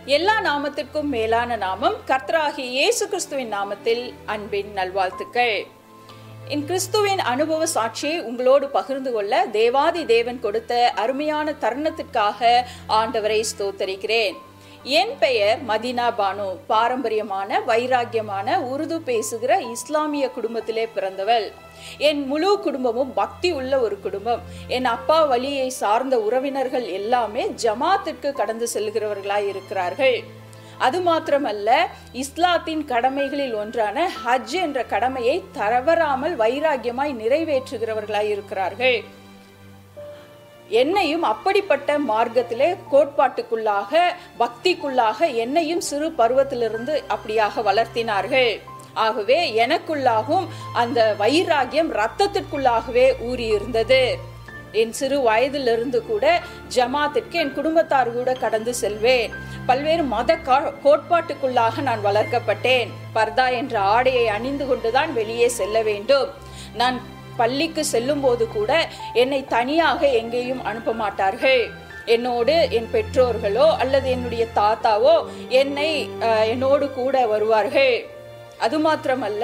எல்லா நாமத்திற்கும் மேலான நாமம் கர்த்தராகிய இயேசு கிறிஸ்துவின் நாமத்தில் அன்பின் நல்வாழ்த்துக்கள் என் கிறிஸ்துவின் அனுபவ சாட்சியை உங்களோடு பகிர்ந்து கொள்ள தேவாதி தேவன் கொடுத்த அருமையான தருணத்திற்காக ஆண்டவரை ஸ்தோத்தரிக்கிறேன் என் பெயர் மதினா பானு பாரம்பரியமான வைராக்கியமான உருது பேசுகிற இஸ்லாமிய குடும்பத்திலே பிறந்தவள் என் முழு குடும்பமும் பக்தி உள்ள ஒரு குடும்பம் என் அப்பா வழியை சார்ந்த உறவினர்கள் எல்லாமே ஜமாத்திற்கு கடந்து செல்கிறவர்களாய் இருக்கிறார்கள் அது மாத்திரமல்ல இஸ்லாத்தின் கடமைகளில் ஒன்றான ஹஜ் என்ற கடமையை தவறாமல் வைராக்கியமாய் நிறைவேற்றுகிறவர்களாய் இருக்கிறார்கள் என்னையும் அப்படிப்பட்ட மார்க்கத்திலே கோட்பாட்டுக்குள்ளாக பக்திக்குள்ளாக என்னையும் சிறு பருவத்திலிருந்து அப்படியாக வளர்த்தினார்கள் ஆகவே எனக்குள்ளாகவும் அந்த வைராகியம் ரத்தத்திற்குள்ளாகவே ஊறியிருந்தது என் சிறு வயதிலிருந்து கூட ஜமாத்திற்கு என் குடும்பத்தார் கூட கடந்து செல்வேன் பல்வேறு மத கோட்பாட்டுக்குள்ளாக நான் வளர்க்கப்பட்டேன் பர்தா என்ற ஆடையை அணிந்து கொண்டுதான் வெளியே செல்ல வேண்டும் நான் பள்ளிக்கு செல்லும் போது கூட என்னை தனியாக எங்கேயும் அனுப்ப மாட்டார்கள் என்னோடு என் பெற்றோர்களோ அல்லது என்னுடைய தாத்தாவோ என்னை என்னோடு கூட வருவார்கள் அது மாத்திரமல்ல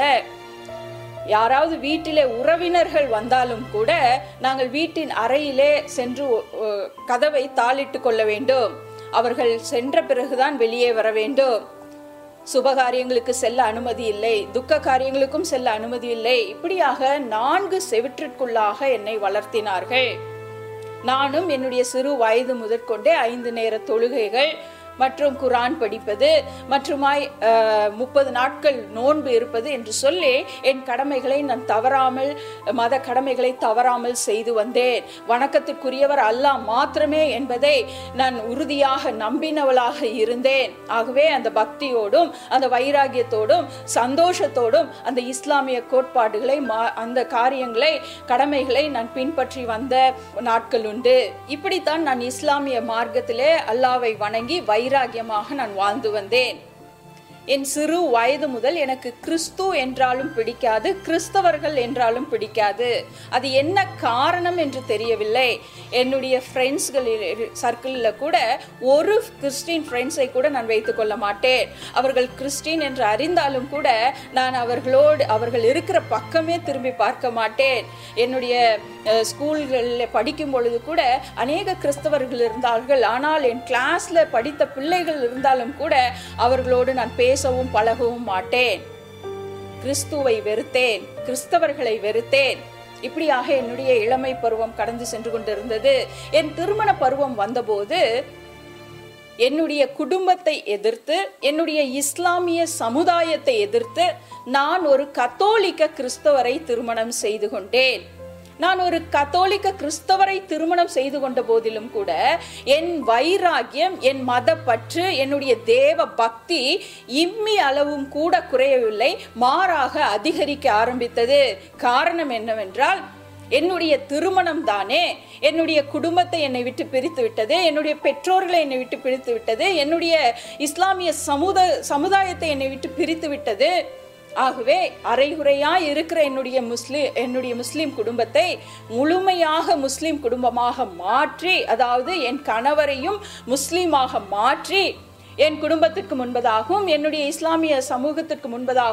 யாராவது வீட்டிலே உறவினர்கள் வந்தாலும் கூட நாங்கள் வீட்டின் அறையிலே சென்று கதவை தாளிட்டு கொள்ள வேண்டும் அவர்கள் சென்ற பிறகுதான் வெளியே வர வேண்டும் சுபகாரியங்களுக்கு செல்ல அனுமதி இல்லை துக்க காரியங்களுக்கும் செல்ல அனுமதி இல்லை இப்படியாக நான்கு செவிற்றிற்குள்ளாக என்னை வளர்த்தினார்கள் நானும் என்னுடைய சிறு வயது முதற்கொண்டே ஐந்து நேர தொழுகைகள் மற்றும் குரான் படிப்பது மற்றுமாய் முப்பது நாட்கள் நோன்பு இருப்பது என்று சொல்லி என் கடமைகளை நான் தவறாமல் மத கடமைகளை தவறாமல் செய்து வந்தேன் வணக்கத்திற்குரியவர் அல்லாஹ் மாத்திரமே என்பதை நான் உறுதியாக நம்பினவளாக இருந்தேன் ஆகவே அந்த பக்தியோடும் அந்த வைராகியத்தோடும் சந்தோஷத்தோடும் அந்த இஸ்லாமிய கோட்பாடுகளை அந்த காரியங்களை கடமைகளை நான் பின்பற்றி வந்த நாட்கள் உண்டு இப்படித்தான் நான் இஸ்லாமிய மார்க்கத்திலே அல்லாவை வணங்கி வைராகியமாக நான் வாழ்ந்து வந்தேன் என் சிறு வயது முதல் எனக்கு கிறிஸ்து என்றாலும் பிடிக்காது கிறிஸ்தவர்கள் என்றாலும் பிடிக்காது அது என்ன காரணம் என்று தெரியவில்லை என்னுடைய ஃப்ரெண்ட்ஸ்களில் சர்க்கிளில் கூட ஒரு கிறிஸ்டின் ஃப்ரெண்ட்ஸை கூட நான் வைத்து கொள்ள மாட்டேன் அவர்கள் கிறிஸ்டின் என்று அறிந்தாலும் கூட நான் அவர்களோடு அவர்கள் இருக்கிற பக்கமே திரும்பி பார்க்க மாட்டேன் என்னுடைய ஸ்கூல்களில் படிக்கும் பொழுது கூட அநேக கிறிஸ்தவர்கள் இருந்தார்கள் ஆனால் என் கிளாஸில் படித்த பிள்ளைகள் இருந்தாலும் கூட அவர்களோடு நான் பேசவும் பழகவும் மாட்டேன் கிறிஸ்துவை வெறுத்தேன் கிறிஸ்தவர்களை வெறுத்தேன் இப்படியாக என்னுடைய இளமை பருவம் கடந்து சென்று கொண்டிருந்தது என் திருமண பருவம் வந்தபோது என்னுடைய குடும்பத்தை எதிர்த்து என்னுடைய இஸ்லாமிய சமுதாயத்தை எதிர்த்து நான் ஒரு கத்தோலிக்க கிறிஸ்தவரை திருமணம் செய்து கொண்டேன் நான் ஒரு கத்தோலிக்க கிறிஸ்தவரை திருமணம் செய்து கொண்ட போதிலும் கூட என் வைராகியம் என் மத பற்று என்னுடைய தேவ பக்தி இம்மி அளவும் கூட குறையவில்லை மாறாக அதிகரிக்க ஆரம்பித்தது காரணம் என்னவென்றால் என்னுடைய திருமணம் தானே என்னுடைய குடும்பத்தை என்னை விட்டு பிரித்து விட்டது என்னுடைய பெற்றோர்களை என்னை விட்டு பிரித்து விட்டது என்னுடைய இஸ்லாமிய சமுத சமுதாயத்தை என்னை விட்டு பிரித்து விட்டது ஆகவே அரைகுறையா இருக்கிற என்னுடைய முஸ்லிம் என்னுடைய முஸ்லிம் குடும்பத்தை முழுமையாக முஸ்லிம் குடும்பமாக மாற்றி அதாவது என் கணவரையும் முஸ்லீமாக மாற்றி என் குடும்பத்திற்கு முன்பதாகவும் என்னுடைய இஸ்லாமிய சமூகத்திற்கு முன்பதாக